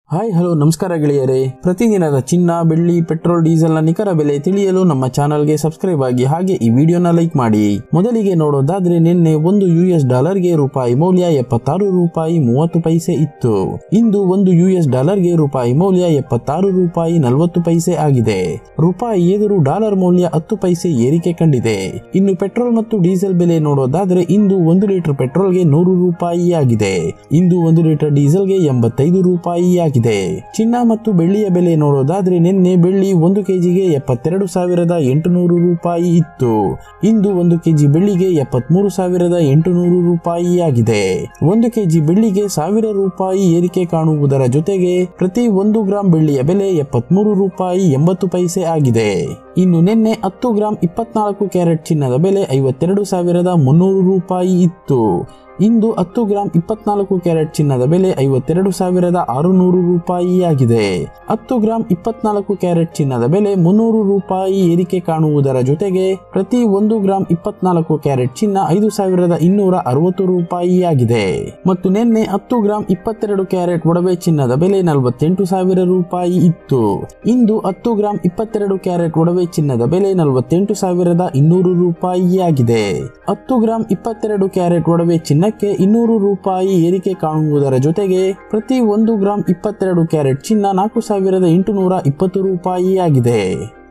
hi hello ನಮಸ್ಕಾರ ಗೆಳೆಯರೇ ಪ್ರತಿದಿನದ ಚಿನ್ನ ಬೆಳ್ಳಿ ಪೆಟ್ರೋಲ್ ಡೀಸೆಲ್ನ ನಿಖರ ಬೆಲೆ ತಿಳಿಯಲು ನಮ್ಮ ಚಾನಲ್ಗೆ ಸಬ್ಸ್ಕ್ರೈಬ್ ಆಗಿ ಹಾಗೆ ಈ ವಿಡಿಯೋನ ಲೈಕ್ ಮಾಡಿ ಮೊದಲಿಗೆ ನೋಡೋದಾದ್ರೆ ನಿನ್ನೆ ಒಂದು ಯು ಎಸ್ ಡಾಲರ್ಗೆ ರೂಪಾಯಿ ಮೌಲ್ಯ ಎಪ್ಪತ್ತಾರು ರೂಪಾಯಿ ಮೂವತ್ತು ಪೈಸೆ ಇತ್ತು ಇಂದು ಒಂದು ಯು ಎಸ್ ಡಾಲರ್ಗೆ ರೂಪಾಯಿ ಮೌಲ್ಯ ಎಪ್ಪತ್ತಾರು ರೂಪಾಯಿ ನಲವತ್ತು ಪೈಸೆ ಆಗಿದೆ ರೂಪಾಯಿ ಎದುರು ಡಾಲರ್ ಮೌಲ್ಯ ಹತ್ತು ಪೈಸೆ ಏರಿಕೆ ಕಂಡಿದೆ ಇನ್ನು ಪೆಟ್ರೋಲ್ ಮತ್ತು ಡೀಸೆಲ್ ಬೆಲೆ ನೋಡೋದಾದ್ರೆ ಇಂದು ಒಂದು ಲೀಟರ್ ಪೆಟ್ರೋಲ್ಗೆ ನೂರು ರೂಪಾಯಿ ಆಗಿದೆ ಇಂದು ಒಂದು ಲೀಟರ್ ಡೀಸೆಲ್ಗೆ ಎಂಬತ್ತೈದು ರೂಪಾಯಿ ಆಗಿದೆ ಚಿನ್ನ ಮತ್ತು ಬೆಳ್ಳಿಯ ಬೆಲೆ ನೋಡೋದಾದ್ರೆ ನಿನ್ನೆ ಬೆಳ್ಳಿ ಒಂದು ಕೆಜಿಗೆ ಎಪ್ಪತ್ತೆರಡು ಸಾವಿರದ ಎಂಟುನೂರು ರೂಪಾಯಿ ಇತ್ತು ಇಂದು ಒಂದು ಕೆಜಿ ಬೆಳ್ಳಿಗೆ ಎಪ್ಪತ್ಮೂರು ಸಾವಿರದ ಎಂಟುನೂರು ರೂಪಾಯಿ ಆಗಿದೆ ಒಂದು ಕೆಜಿ ಬೆಳ್ಳಿಗೆ ಸಾವಿರ ರೂಪಾಯಿ ಏರಿಕೆ ಕಾಣುವುದರ ಜೊತೆಗೆ ಪ್ರತಿ ಒಂದು ಗ್ರಾಂ ಬೆಳ್ಳಿಯ ಬೆಲೆ ಎಪ್ಪತ್ಮೂರು ರೂಪಾಯಿ ಎಂಬತ್ತು ಪೈಸೆ ಆಗಿದೆ ಇನ್ನು ನಿನ್ನೆ ಹತ್ತು ಗ್ರಾಂ ಇಪ್ಪತ್ನಾಲ್ಕು ಕ್ಯಾರೆಟ್ ಚಿನ್ನದ ಬೆಲೆ ಐವತ್ತೆರಡು ಸಾವಿರದ ಮುನ್ನೂರು ರೂಪಾಯಿ ಇತ್ತು ಇಂದು ಹತ್ತು ಗ್ರಾಂ ಇಪ್ಪತ್ನಾಲ್ಕು ಕ್ಯಾರೆಟ್ ಚಿನ್ನದ ಬೆಲೆ ಐವತ್ತೆರಡು ಸಾವಿರದ ಆರುನೂರು ರೂಪಾಯಿ ಆಗಿದೆ ಹತ್ತು ಗ್ರಾಂ ಇಪ್ಪತ್ನಾಲ್ಕು ಕ್ಯಾರೆಟ್ ಚಿನ್ನದ ಬೆಲೆ ಮುನ್ನೂರು ರೂಪಾಯಿ ಏರಿಕೆ ಕಾಣುವುದರ ಜೊತೆಗೆ ಪ್ರತಿ ಒಂದು ಗ್ರಾಂ ಇಪ್ಪತ್ನಾಲ್ಕು ಕ್ಯಾರೆಟ್ ಚಿನ್ನ ಐದು ಸಾವಿರದ ಇನ್ನೂರ ಅರವತ್ತು ರೂಪಾಯಿ ಆಗಿದೆ ಮತ್ತು ನಿನ್ನೆ ಹತ್ತು ಗ್ರಾಂ ಇಪ್ಪತ್ತೆರಡು ಕ್ಯಾರೆಟ್ ಒಡವೆ ಚಿನ್ನದ ಬೆಲೆ ನಲವತ್ತೆಂಟು ಸಾವಿರ ರೂಪಾಯಿ ಇತ್ತು ಇಂದು ಹತ್ತು ಗ್ರಾಂ ಇಪ್ಪತ್ತೆರಡು ಕ್ಯಾರೆಟ್ ಒಡವೆ ಚಿನ್ನದ ಬೆಲೆ ನಲವತ್ತೆಂಟು ಸಾವಿರದ ಇನ್ನೂರು ರೂಪಾಯಿ ಆಗಿದೆ ಹತ್ತು ಗ್ರಾಂ ಇಪ್ಪತ್ತೆರಡು ಕ್ಯಾರೆಟ್ ಒಡವೆ ಚಿನ್ನಕ್ಕೆ ಇನ್ನೂರು ರೂಪಾಯಿ ಏರಿಕೆ ಕಾಣುವುದರ ಜೊತೆಗೆ ಪ್ರತಿ ಒಂದು ಗ್ರಾಂ ಇಪ್ಪತ್ತೆರಡು ಕ್ಯಾರೆಟ್ ಚಿನ್ನ ನಾಲ್ಕು ಸಾವಿರದ ಎಂಟುನೂರ ಇಪ್ಪತ್ತು ರೂಪಾಯಿ ಆಗಿದೆ